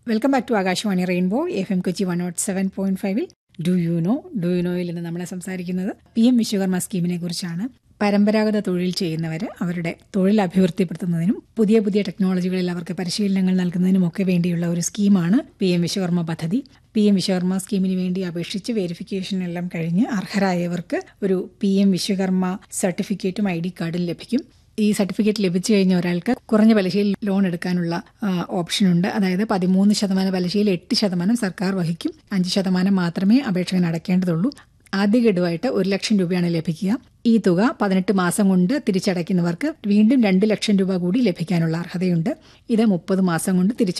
welcome back to Akashvani Rainbow F M Kochi one naught seven point ഫൈവിൽ do you know do you നോയിൽ നിന്ന് നമ്മളെ സംസാരിക്കുന്നത് പി എം വിശ്വകർമ്മ സ്കീമിനെ കുറിച്ചാണ് പരമ്പരാഗത തൊഴിൽ ചെയ്യുന്നവർ അവരുടെ തൊഴിൽ അഭിവൃദ്ധിപ്പെടുത്തുന്നതിനും പുതിയ പുതിയ ടെക്നോളജികളിൽ അവർക്ക് പരിശീലനങ്ങൾ നൽകുന്നതിനുമൊക്കെ വേണ്ടിയുള്ള ഒരു സ്കീമാണ് പി എം വിശ്വകർമ്മ പദ്ധതി പി എം വിശ്വകർമ്മ സ്കീമിന് വേണ്ടി അപേക്ഷിച്ച് വെരിഫിക്കേഷൻ എല്ലാം കഴിഞ്ഞ് അർഹരായവർക്ക് ഒരു പി എം വിശ്വകർമ്മ സർട്ടിഫിക്കറ്റും ഐ ഡി കാർഡും ലഭിക്കും ഈ സർട്ടിഫിക്കറ്റ് ലഭിച്ചു കഴിഞ്ഞ ഒരാൾക്ക് കുറഞ്ഞ പലിശയിൽ ലോൺ എടുക്കാനുള്ള ഓപ്ഷൻ ഉണ്ട് അതായത് പതിമൂന്ന് ശതമാനം പലിശയിൽ എട്ട് ശതമാനം സർക്കാർ വഹിക്കും അഞ്ച് ശതമാനം മാത്രമേ അപേക്ഷകൻ അടയ്ക്കേണ്ടതുള്ളൂ ആദ്യ ഗഡുവായിട്ട് ഒരു ലക്ഷം രൂപയാണ് ലഭിക്കുക ഈ തുക പതിനെട്ട് മാസം കൊണ്ട് തിരിച്ചടയ്ക്കുന്നവർക്ക് വീണ്ടും രണ്ട് ലക്ഷം രൂപ കൂടി ലഭിക്കാനുള്ള അർഹതയുണ്ട് ഇത് മുപ്പത് മാസം കൊണ്ട് തിരിച്ചു